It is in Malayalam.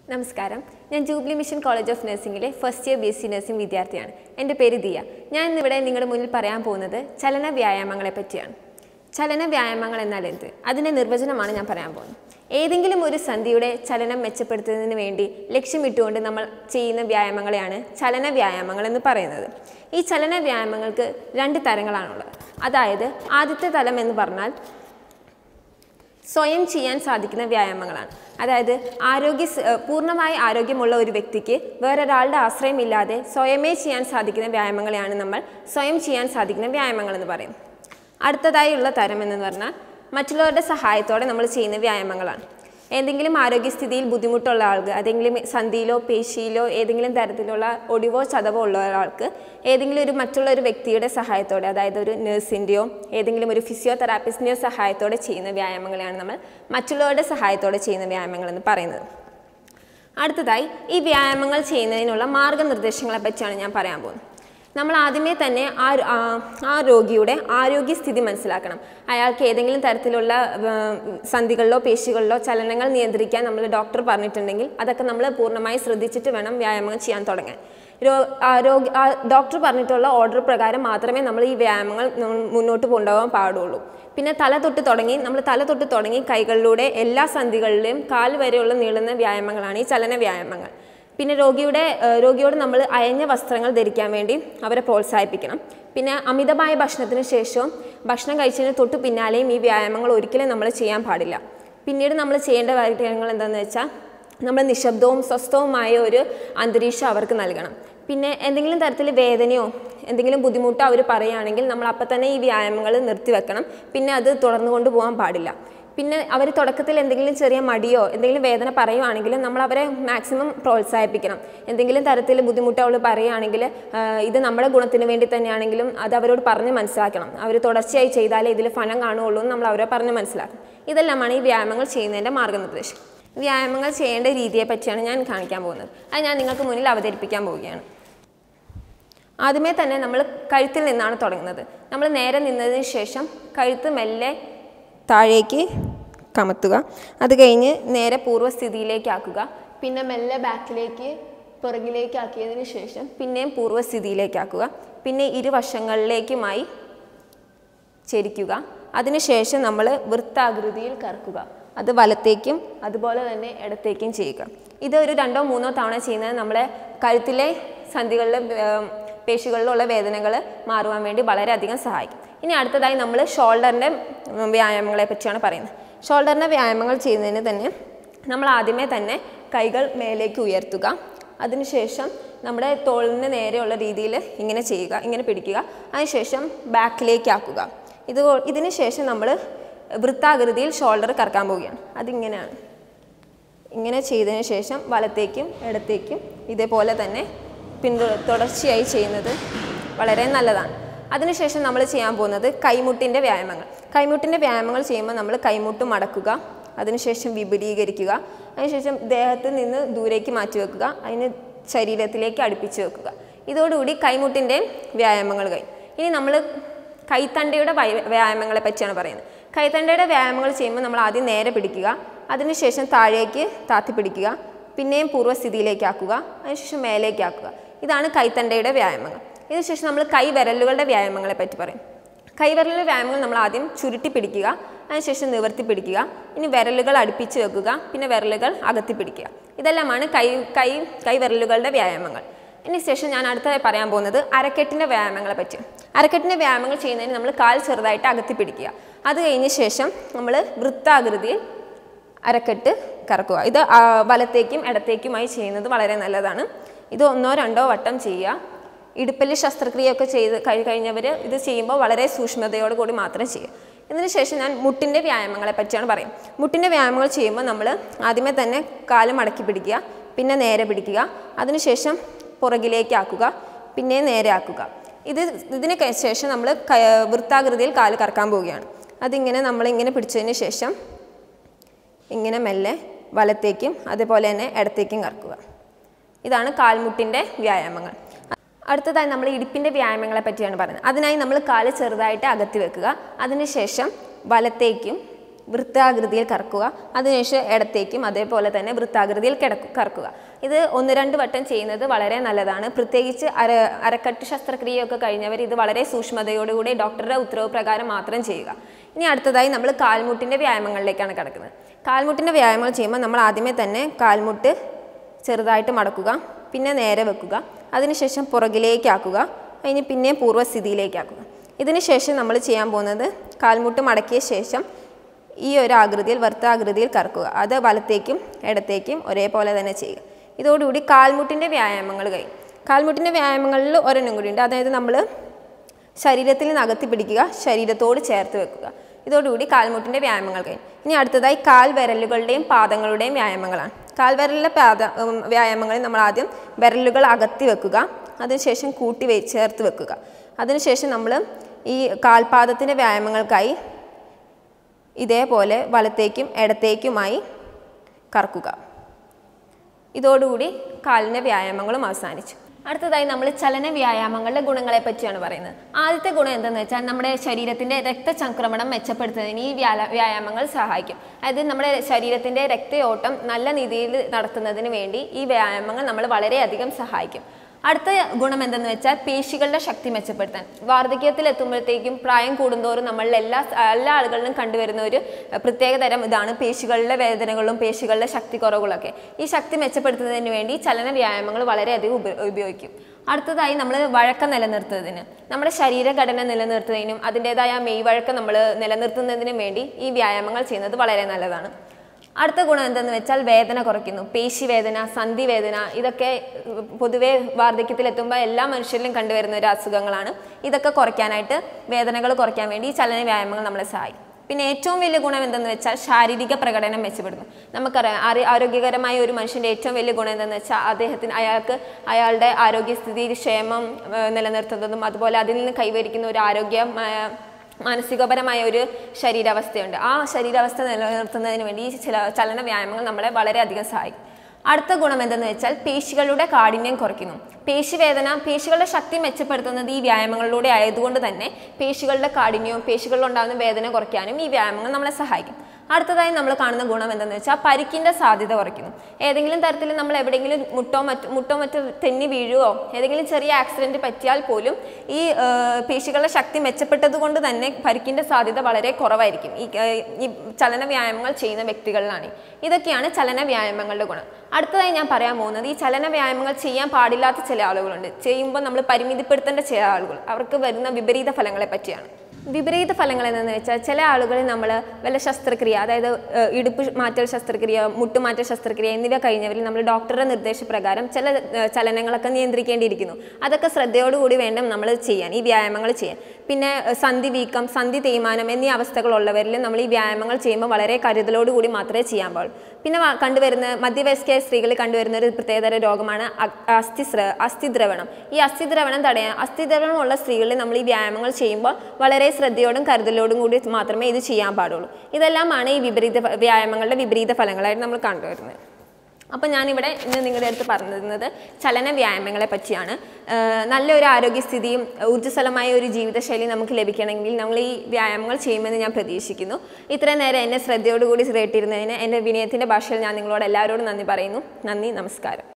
നമസ്കാരം ഞാൻ ജൂബിലി മിഷൻ കോളേജ് ഓഫ് നഴ്സിംഗിലെ first year B S C nursing വിദ്യാർത്ഥിയാണ് എൻ്റെ പേര് ദിയ ഞാൻ ഇന്നിവിടെ നിങ്ങളുടെ മുന്നിൽ പറയാൻ പോകുന്നത് ചലന വ്യായാമങ്ങളെ പറ്റിയാണ് ചലന വ്യായാമങ്ങൾ എന്നാൽ എന്ത് അതിൻ്റെ നിർവചനമാണ് ഞാൻ പറയാൻ പോകുന്നത് ഏതെങ്കിലും ഒരു സന്ധിയുടെ ചലനം മെച്ചപ്പെടുത്തുന്നതിന് വേണ്ടി ലക്ഷ്യമിട്ടുകൊണ്ട് നമ്മൾ ചെയ്യുന്ന വ്യായാമങ്ങളെയാണ് ചലന വ്യായാമങ്ങൾ എന്ന് പറയുന്നത് ഈ ചലന വ്യായാമങ്ങൾക്ക് രണ്ട് തരങ്ങളാണുള്ളത് അതായത് ആദ്യത്തെ തലം എന്ന് പറഞ്ഞാൽ സ്വയം ചെയ്യാൻ സാധിക്കുന്ന വ്യായാമങ്ങളാണ് അതായത് ആരോഗ്യ സ്- ഏഹ് പൂർണ്ണമായി ആരോഗ്യമുള്ള ഒരു വ്യക്തിക്ക് വേറൊരാളുടെ ആശ്രയമില്ലാതെ സ്വയമേ ചെയ്യാൻ സാധിക്കുന്ന വ്യായാമങ്ങളെയാണ് നമ്മൾ സ്വയം ചെയ്യാൻ സാധിക്കുന്ന വ്യായാമങ്ങൾ എന്ന് പറയുന്നത് അടുത്തതായുള്ള തരം എന്ന് പറഞ്ഞാൽ മറ്റുള്ളവരുടെ സഹായത്തോടെ നമ്മൾ ചെയ്യുന്ന വ്യായാമങ്ങളാണ് ഏതെങ്കിലും ആരോഗ്യസ്ഥിതിയിൽ ബുദ്ധിമുട്ടുള്ള ആൾക്ക് ഏതെങ്കിലും സന്ധിയിലോ പേശിയിലോ ഏതെങ്കിലും തരത്തിലുള്ള ഒടിവോ ചതവോ ഉള്ള ഒരാൾക്ക് ഏതെങ്കിലും ഒരു മറ്റുള്ള ഒരു വ്യക്തിയുടെ സഹായത്തോടെ അതായത് ഒരു നഴ്സിൻ്റെയോ ഏതെങ്കിലും ഒരു ഫിസിയോതെറാപ്പിസ്റ്റിൻ്റെയോ സഹായത്തോടെ ചെയ്യുന്ന വ്യായാമങ്ങളെയാണ് നമ്മൾ മറ്റുള്ളവരുടെ സഹായത്തോടെ ചെയ്യുന്ന വ്യായാമങ്ങൾ എന്ന് പറയുന്നത് അടുത്തതായി ഈ വ്യായാമങ്ങൾ ചെയ്യുന്നതിനുള്ള മാർഗനിർദ്ദേശങ്ങളെ പറ്റിയാണ് ഞാൻ പറയാൻ പോകുന്നത് നമ്മൾ ആദ്യമേ തന്നെ ആ ആ, ആ രോഗിയുടെ ആരോഗ്യസ്ഥിതി മനസ്സിലാക്കണം അയാൾക്ക് ഏതെങ്കിലും തരത്തിലുള്ള ആ, സന്ധികളിലോ പേശികളിലോ ചലനങ്ങൾ നിയന്ത്രിക്കാൻ നമ്മൾ ഡോക്ടർ പറഞ്ഞിട്ടുണ്ടെങ്കിൽ അതൊക്കെ നമ്മൾ പൂർണ്ണമായി ശ്രദ്ധിച്ചിട്ട് വേണം വ്യായാമങ്ങൾ ചെയ്യാൻ തുടങ്ങാൻ രോ ആ രോഗി ആ ഡോക്ടർ പറഞ്ഞിട്ടുള്ള ഓർഡർ പ്രകാരം മാത്രമേ നമ്മൾ ഈ വ്യായാമങ്ങൾ നമ്മൾ മുന്നോട്ട് കൊണ്ടുപോകാൻ പാടുള്ളൂ പിന്നെ തല തൊട്ട് തുടങ്ങി നമ്മൾ തല തൊട്ട് തുടങ്ങി കൈകളിലൂടെ എല്ലാ സന്ധികളിലെയും കാൽ വരെയുള്ള നീളുന്ന വ്യായാമങ്ങളാണ് ഈ ചലന വ്യായാമങ്ങൾ പിന്നെ രോഗിയുടെ ഏഹ് രോഗിയോട് നമ്മൾ അയഞ്ഞ വസ്ത്രങ്ങൾ ധരിക്കാൻ വേണ്ടി അവരെ പ്രോത്സാഹിപ്പിക്കണം പിന്നെ അമിതമായ ഭക്ഷണത്തിന് ശേഷവും ഭക്ഷണം കഴിച്ചതിന് തൊട്ട് പിന്നാലെയും ഈ വ്യായാമങ്ങൾ ഒരിക്കലും നമ്മൾ ചെയ്യാൻ പാടില്ല പിന്നീട് നമ്മൾ ചെയ്യേണ്ട കാര്യങ്ങൾ എന്താണെന്ന് വെച്ചാൽ നമ്മൾ നിശബ്ദവും സ്വസ്ഥവുമായ ഒരു അന്തരീക്ഷം അവർക്ക് നൽകണം പിന്നെ എന്തെങ്കിലും തരത്തിൽ വേദനയോ എന്തെങ്കിലും ബുദ്ധിമുട്ടോ അവർ പറയുകയാണെങ്കിൽ നമ്മൾ അപ്പം തന്നെ ഈ വ്യായാമങ്ങൾ നിർത്തിവെക്കണം പിന്നെ അത് തുടർന്നു കൊണ്ടുപോകാൻ പാടില്ല പിന്നെ അവർ തുടക്കത്തിൽ എന്തെങ്കിലും ചെറിയ മടിയോ എന്തെങ്കിലും വേദന പറയുവാണെങ്കിലും നമ്മൾ അവരെ മാക്സിമം പ്രോത്സാഹിപ്പിക്കണം എന്തെങ്കിലും തരത്തിൽ ബുദ്ധിമുട്ട് അവൾ പറയുകയാണെങ്കിൽ ആ, ഇത് നമ്മുടെ ഗുണത്തിന് വേണ്ടി തന്നെയാണെങ്കിലും അത് അവരോട് പറഞ്ഞ് മനസ്സിലാക്കണം അവർ തുടർച്ചയായി ചെയ്താലേ ഇതിൽ ഫലം കാണുകയുള്ളൂ എന്ന് നമ്മൾ അവരെ പറഞ്ഞ് മനസ്സിലാക്കണം ഇതെല്ലാമാണ് ഈ വ്യായാമങ്ങൾ ചെയ്യുന്നതിൻ്റെ മാർഗ്ഗനിർദ്ദേശം വ്യായാമങ്ങൾ ചെയ്യേണ്ട രീതിയെ പറ്റിയാണ് ഞാൻ കാണിക്കാൻ പോകുന്നത് അത് ഞാൻ നിങ്ങൾക്ക് മുന്നിൽ അവതരിപ്പിക്കാൻ പോവുകയാണ് ആദ്യമേ തന്നെ നമ്മൾ കഴുത്തിൽ നിന്നാണ് തുടങ്ങുന്നത് നമ്മൾ നേരെ നിന്നതിന് ശേഷം കഴുത്ത് മെല്ലെ താഴേക്ക് കമത്തുക അത് കഴിഞ്ഞ് നേരെ പൂർവ്വസ്ഥിതിയിലേക്ക് ആക്കുക പിന്നെ മെല്ലെ ബാക്കിലേക്ക് പുറകിലേക്ക് ആക്കിയതിന് ശേഷം പിന്നെയും പൂർവ്വസ്ഥിതിയിലേക്ക് ആക്കുക പിന്നെ ഇരുവശങ്ങളിലേക്കുമായി ചെരിക്കുക അതിനുശേഷം നമ്മൾ വൃത്താകൃതിയിൽ കറക്കുക അത് വലത്തേക്കും അതുപോലെ തന്നെ ഇടത്തേക്കും ചെയ്യുക ഇത് ഒരു രണ്ടോ മൂന്നോ തവണ ചെയ്യുന്നത് നമ്മളെ കഴുത്തിലെ സന്ധികളിലെ ഏം, പേശികളിലുള്ള വേദനകൾ മാറുവാൻ വേണ്ടി വളരെയധികം സഹായിക്കും ഇനി അടുത്തതായി നമ്മൾ ഷോൾഡറിൻ്റെ വ്യായാമങ്ങളെ പറ്റിയാണ് പറയുന്നത് ഷോൾഡറിൻ്റെ വ്യായാമങ്ങൾ ചെയ്യുന്നതിന് തന്നെ നമ്മൾ ആദ്യമേ തന്നെ കൈകൾ മേലേക്ക് ഉയർത്തുക അതിനുശേഷം നമ്മുടെ തോളിന് നേരെയുള്ള രീതിയിൽ ഇങ്ങനെ ചെയ്യുക ഇങ്ങനെ പിടിക്കുക അതിനുശേഷം ബാക്കിലേക്ക് ആക്കുക ഇത് ഇതിന് ശേഷം നമ്മൾ വൃത്താകൃതിയിൽ ഷോൾഡർ കറക്കാൻ പോവുകയാണ് അതിങ്ങനെയാണ് ഇങ്ങനെ ചെയ്തതിന് ശേഷം വലത്തേക്കും ഇടത്തേക്കും ഇതേപോലെ തന്നെ പിന്തു തുടർച്ചയായി ചെയ്യുന്നത് വളരെ നല്ലതാണ് അതിനുശേഷം നമ്മൾ ചെയ്യാൻ പോകുന്നത് കൈമുട്ടിൻ്റെ വ്യായാമങ്ങൾ കൈമുട്ടിൻ്റെ വ്യായാമങ്ങൾ ചെയ്യുമ്പോൾ നമ്മൾ കൈമുട്ട് മടക്കുക അതിനുശേഷം വിപുലീകരിക്കുക അതിനുശേഷം ദേഹത്ത് നിന്ന് ദൂരേക്ക് മാറ്റി വെക്കുക അതിന് ശരീരത്തിലേക്ക് അടുപ്പിച്ച് വെക്കുക ഇതോടുകൂടി കൈമുട്ടിൻ്റെ വ്യായാമങ്ങൾ കഴിഞ്ഞു ഇനി നമ്മൾ കൈത്തണ്ടയുടെ വയ- വ്യായാമങ്ങളെ പറ്റിയാണ് പറയുന്നത് കൈത്തണ്ടയുടെ വ്യായാമങ്ങൾ ചെയ്യുമ്പോൾ നമ്മൾ ആദ്യം നേരെ പിടിക്കുക അതിനുശേഷം താഴേക്ക് താത്തി പിടിക്കുക പിന്നെയും പൂർവ്വസ്ഥിതിയിലേക്ക് ആക്കുക അതിനുശേഷം മേലേക്ക് ആക്കുക ഇതാണ് കൈത്തണ്ടയുടെ വ്യായാമങ്ങൾ ഇതിനുശേഷം നമ്മൾ കൈ വിരലുകളുടെ വ്യായാമങ്ങളെ പറ്റി പറയും കൈവിരലിൻ്റെ വ്യായാമങ്ങൾ നമ്മൾ ആദ്യം ചുരുട്ടി പിടിക്കുക അതിനുശേഷം നിവർത്തി പിടിക്കുക ഇനി വിരലുകൾ അടുപ്പിച്ച് വെക്കുക പിന്നെ വിരലുകൾ അകത്തി പിടിക്കുക ഇതെല്ലാമാണ് കൈ കൈ കൈവിരലുകളുടെ വ്യായാമങ്ങൾ ഇനി ശേഷം ഞാൻ അടുത്തതായി പറയാൻ പോകുന്നത് അരക്കെട്ടിൻ്റെ വ്യായാമങ്ങളെ പറ്റി അരക്കെട്ടിൻ്റെ വ്യായാമങ്ങൾ ചെയ്യുന്നതിന് നമ്മൾ കാൽ ചെറുതായിട്ട് അകത്തി പിടിക്കുക അത് കഴിഞ്ഞ ശേഷം നമ്മൾ വൃത്താകൃതിയിൽ അരക്കെട്ട് കറക്കുക ഇത് ആ, വലത്തേക്കും ഇടത്തേക്കുമായി ചെയ്യുന്നത് വളരെ നല്ലതാണ് ഇത് ഒന്നോ രണ്ടോ വട്ടം ചെയ്യുക ഇടുപ്പല് ശസ്ത്രക്രിയയൊക്കെ ചെയ്ത് കഴി കഴിഞ്ഞവർ ഇത് ചെയ്യുമ്പോൾ വളരെ സൂക്ഷ്മതയോട് കൂടി മാത്രം ചെയ്യുക ഇതിന് ശേഷം ഞാൻ മുട്ടിൻ്റെ വ്യായാമങ്ങളെ പറ്റിയാണ് പറയും മുട്ടിൻ്റെ വ്യായാമങ്ങൾ ചെയ്യുമ്പോൾ നമ്മൾ ആദ്യമേ തന്നെ കാല് മടക്കി പിടിക്കുക പിന്നെ നേരെ പിടിക്കുക അതിനുശേഷം പുറകിലേക്ക് ആക്കുക പിന്നെ നേരെ ആക്കുക ഇത് ഇതിന് ക- ശേഷം നമ്മൾ ക- വൃത്താകൃതിയിൽ കാല് കറക്കാൻ പോവുകയാണ് അതിങ്ങനെ നമ്മളിങ്ങനെ പിടിച്ചതിന് ശേഷം ഇങ്ങനെ മെല്ലെ വലത്തേക്കും അതുപോലെ തന്നെ ഇടത്തേക്കും കറക്കുക ഇതാണ് കാൽമുട്ടിൻ്റെ വ്യായാമങ്ങൾ അടുത്തതായി നമ്മൾ ഇടുപ്പിൻ്റെ വ്യായാമങ്ങളെ പറ്റിയാണ് പറയുന്നത് അതിനായി നമ്മൾ കാല് ചെറുതായിട്ട് അകത്തി വെക്കുക അതിനുശേഷം വലത്തേക്കും വൃത്താകൃതിയിൽ കറക്കുക അതിനുശേഷം ഇടത്തേക്കും അതേപോലെ തന്നെ വൃത്താകൃതിയിൽ കിടക്കു കറക്കുക ഇത് ഒന്ന് രണ്ട് വട്ടം ചെയ്യുന്നത് വളരെ നല്ലതാണ് പ്രത്യേകിച്ച് അര അരക്കട്ട് ശസ്ത്രക്രിയയൊക്കെ കഴിഞ്ഞവർ ഇത് വളരെ സൂക്ഷ്മതയോടുകൂടി ഡോക്ടറുടെ ഉത്തരവ് പ്രകാരം മാത്രം ചെയ്യുക ഇനി അടുത്തതായി നമ്മൾ കാൽമുട്ടിൻ്റെ വ്യായാമങ്ങളിലേക്കാണ് കിടക്കുന്നത് കാൽമുട്ടിൻ്റെ വ്യായാമങ്ങൾ ചെയ്യുമ്പോൾ നമ്മൾ ആദ്യമേ തന്നെ കാൽമുട്ട് ചെറുതായിട്ട് മടക്കുക പിന്നെ നേരെ വെക്കുക അതിനുശേഷം പുറകിലേക്ക് ആക്കുക അതിന് പിന്നെ പൂർവ്വസ്ഥിതിയിലേക്ക് ആക്കുക ഇതിന് ശേഷം നമ്മൾ ചെയ്യാൻ പോകുന്നത് കാൽമുട്ട് മടക്കിയ ശേഷം ഈ ഒരു ആകൃതിയിൽ വൃത്താകൃതിയിൽ കറക്കുക അത് വലത്തേക്കും ഇടത്തേക്കും ഒരേപോലെ തന്നെ ചെയ്യുക ഇതോടുകൂടി കാൽമുട്ടിൻ്റെ വ്യായാമങ്ങൾ കഴിയും കാൽമുട്ടിൻ്റെ വ്യായാമങ്ങളിൽ ഒരെണ്ണം കൂടി ഉണ്ട് അതായത് നമ്മൾ ശരീരത്തിൽ നിന്ന് അകത്തി പിടിക്കുക ശരീരത്തോട് ചേർത്ത് വെക്കുക ഇതോടുകൂടി കാൽമുട്ടിൻ്റെ വ്യായാമങ്ങൾ കഴിഞ്ഞു ഇനി അടുത്തതായി കാൽ വിരലുകളുടെയും പാദങ്ങളുടെയും വ്യായാമങ്ങളാണ് കാൽ വിരലിലെ പാദ ഉം, വ്യായാമങ്ങളിൽ നമ്മൾ ആദ്യം വിരലുകൾ അകത്തി വെക്കുക അതിനുശേഷം കൂട്ടി വെ ചേർത്ത് വെക്കുക അതിനുശേഷം നമ്മൾ ഈ കാൽപാദത്തിൻ്റെ വ്യായാമങ്ങൾക്കായി ഇതേപോലെ വലത്തേക്കും ഇടത്തേക്കുമായി കറക്കുക ഇതോടുകൂടി കാലിൻ്റെ വ്യായാമങ്ങളും അവസാനിച്ചു അടുത്തതായി നമ്മൾ ചലന വ്യായാമങ്ങളുടെ ഗുണങ്ങളെ പറ്റിയാണ് പറയുന്നത് ആദ്യത്തെ ഗുണം എന്തെന്ന് വെച്ചാൽ നമ്മുടെ ശരീരത്തിൻ്റെ രക്തചംക്രമണം മെച്ചപ്പെടുത്തുന്നതിന് ഈ വ്യാല വ്യായാമങ്ങൾ സഹായിക്കും അതായത് നമ്മുടെ ശരീരത്തിൻ്റെ രക്തയോട്ടം നല്ല രീതിയിൽ നടത്തുന്നതിന് വേണ്ടി ഈ വ്യായാമങ്ങൾ നമ്മൾ വളരെയധികം സഹായിക്കും അടുത്ത ഗുണം എന്തെന്ന് വെച്ചാൽ പേശികളുടെ ശക്തി മെച്ചപ്പെടുത്താൻ വാർദ്ധക്യത്തിൽ എത്തുമ്പോഴത്തേക്കും പ്രായം കൂടുന്തോറും നമ്മളിൽ എല്ലാ എല്ലാ ആളുകളിലും കണ്ടുവരുന്ന ഒരു അഹ്, പ്രത്യേകതരം ഇതാണ് പേശികളിലെ വേദനകളും പേശികളുടെ ശക്തി കുറവുകളൊക്കെ ഈ ശക്തി മെച്ചപ്പെടുത്തുന്നതിന് വേണ്ടി ചലന വ്യായാമങ്ങൾ വളരെയധികം ഉപ ഉപയോഗിക്കും അടുത്തതായി നമ്മൾ വഴക്കം നിലനിർത്തുന്നതിന് നമ്മുടെ ശരീരഘടന നിലനിർത്തുന്നതിനും അതിൻ്റെതായ മെയ് വഴക്കം നമ്മൾ നിലനിർത്തുന്നതിനും വേണ്ടി ഈ വ്യായാമങ്ങൾ ചെയ്യുന്നത് വളരെ നല്ലതാണ് അടുത്ത ഗുണം എന്തെന്ന് വെച്ചാൽ വേദന കുറയ്ക്കുന്നു പേശിവേദന സന്ധിവേദന ഇതൊക്കെ ഉം, പൊതുവെ വാർദ്ധക്യത്തിലെത്തുമ്പോൾ എല്ലാ മനുഷ്യരിലും കണ്ടുവരുന്ന ഒരു അസുഖങ്ങളാണ് ഇതൊക്കെ കുറയ്ക്കാനായിട്ട് വേദനകൾ കുറയ്ക്കാൻ വേണ്ടി ഈ ചലന വ്യായാമങ്ങൾ നമ്മളെ സഹായിക്കും പിന്നെ ഏറ്റവും വലിയ ഗുണം എന്തെന്ന് വെച്ചാൽ ശാരീരിക പ്രകടനം മെച്ചപ്പെടുന്നു നമുക്കറിയാം ആര് ആരോഗ്യകരമായ ഒരു മനുഷ്യൻ്റെ ഏറ്റവും വലിയ ഗുണം എന്തെന്ന് വെച്ചാൽ അദ്ദേഹത്തിന് അയാൾക്ക് അയാളുടെ ആരോഗ്യസ്ഥിതി ക്ഷേമം ഏഹ്, നിലനിർത്തുന്നതും അതുപോലെ അതിൽ നിന്ന് കൈവരിക്കുന്ന ഒരു ആരോഗ്യമായ മാനസികപരമായ ഒരു ശരീരാവസ്ഥയുണ്ട് ആ ശരീരാവസ്ഥ നിലനിർത്തുന്നതിന് വേണ്ടി ഈ ചില ചലന വ്യായാമങ്ങൾ നമ്മളെ വളരെയധികം സഹായിക്കും അടുത്ത ഗുണം എന്തെന്ന് വെച്ചാൽ പേശികളുടെ കാഠിന്യം കുറയ്ക്കുന്നു പേശിവേദന പേശികളുടെ ശക്തി മെച്ചപ്പെടുത്തുന്നത് ഈ വ്യായാമങ്ങളിലൂടെ ആയതുകൊണ്ട് തന്നെ പേശികളുടെ കാഠിന്യവും പേശികളിലുണ്ടാകുന്ന വേദന കുറയ്ക്കാനും ഈ വ്യായാമങ്ങൾ നമ്മളെ സഹായിക്കും അടുത്തതായി നമ്മൾ കാണുന്ന ഗുണം എന്തെന്ന് വെച്ചാൽ പരിക്കിൻ്റെ സാധ്യത കുറയ്ക്കുന്നു ഏതെങ്കിലും തരത്തിൽ നമ്മൾ എവിടെയെങ്കിലും മുട്ടോ മറ്റ് മുട്ടോ മറ്റോ തെന്നി വീഴുകയോ ഏതെങ്കിലും ചെറിയ ആക്സിഡൻറ്റ് പറ്റിയാൽ പോലും ഈ ആ, പേശികളുടെ ശക്തി മെച്ചപ്പെട്ടത് കൊണ്ട് തന്നെ പരിക്കിൻ്റെ സാധ്യത വളരെ കുറവായിരിക്കും ഈ ആ, ഈ ചലന വ്യായാമങ്ങൾ ചെയ്യുന്ന വ്യക്തികളിലാണ് ഇതൊക്കെയാണ് ചലന വ്യായാമങ്ങളുടെ ഗുണം അടുത്തതായി ഞാൻ പറയാൻ പോകുന്നത് ഈ ചലന വ്യായാമങ്ങൾ ചെയ്യാൻ പാടില്ലാത്ത ചില ആളുകളുണ്ട് ചെയ്യുമ്പോൾ നമ്മൾ പരിമിതിപ്പെടുത്തേണ്ട ചില ആളുകൾ അവർക്ക് വരുന്ന വിപരീത ഫലങ്ങളെ പറ്റിയാണ് വിപരീത ഫലങ്ങൾ എന്തെന്ന് വെച്ചാൽ ചില ആളുകളിൽ നമ്മൾ വല്ല ശസ്ത്രക്രിയ അതായത് ഏഹ്, ഇടുപ്പ് മാറ്റൽ ശസ്ത്രക്രിയ മുട്ടുമാറ്റൽ ശസ്ത്രക്രിയ എന്നിവ കഴിഞ്ഞവരിൽ നമ്മൾ ഡോക്ടറുടെ നിർദ്ദേശപ്രകാരം ചില ഏഹ്, ചലനങ്ങളൊക്കെ നിയന്ത്രിക്കേണ്ടിയിരിക്കുന്നു അതൊക്കെ ശ്രദ്ധയോടുകൂടി വേണം നമ്മൾ ചെയ്യാൻ ഈ വ്യായാമങ്ങൾ ചെയ്യാൻ പിന്നെ ഏഹ്, സന്ധി വീക്കം സന്ധി തേയ്മാനം എന്നീ അവസ്ഥകളുള്ളവരിൽ നമ്മൾ ഈ വ്യായാമങ്ങൾ ചെയ്യുമ്പോൾ വളരെ കരുതലോടുകൂടി മാത്രമേ ചെയ്യാൻ പാടുള്ളൂ പിന്നെ വ- കണ്ടുവരുന്ന മധ്യവയസ്കയായ സ്ത്രീകളിൽ കണ്ടുവരുന്ന ഒരു പ്രത്യേകതര രോഗമാണ് അ- അസ്ഥിസ്ര അസ്ഥിദ്രവണം ഈ അസ്ഥിദ്രവണം തടയാൻ അസ്ഥിദ്രവണം ഉള്ള സ്ത്രീകളിൽ നമ്മൾ ഈ വ്യായാമങ്ങൾ ചെയ്യുമ്പോൾ വളരെ ശ്രദ്ധയോടും കരുതലോടും കൂടി മാത്രമേ ഇത് ചെയ്യാൻ പാടുള്ളൂ ഇതെല്ലാമാണ് ഈ വിപരീത ഫ- വ്യായാമങ്ങളുടെ വിപരീത ഫലങ്ങളായിട്ട് നമ്മൾ കണ്ടുവരുന്നത് അപ്പോൾ ഞാനിവിടെ ഇന്ന് നിങ്ങളുടെ അടുത്ത് പറഞ്ഞിരുന്നത് ചലന വ്യായാമങ്ങളെ പറ്റിയാണ് ഏഹ് നല്ലൊരു ആരോഗ്യസ്ഥിതിയും ഊർജ്ജസ്വലമായ ഒരു ജീവിതശൈലി നമുക്ക് ലഭിക്കണമെങ്കിൽ നമ്മൾ ഈ വ്യായാമങ്ങൾ ചെയ്യുമെന്ന് ഞാൻ പ്രതീക്ഷിക്കുന്നു ഇത്രയും നേരം എന്നെ ശ്രദ്ധയോടുകൂടി കേട്ടിരുന്നതിന് എൻ്റെ വിനയത്തിൻ്റെ ഭാഷയിൽ ഞാൻ നിങ്ങളോട് എല്ലാവരോടും നന്ദി പറയുന്നു നന്ദി നമസ്കാരം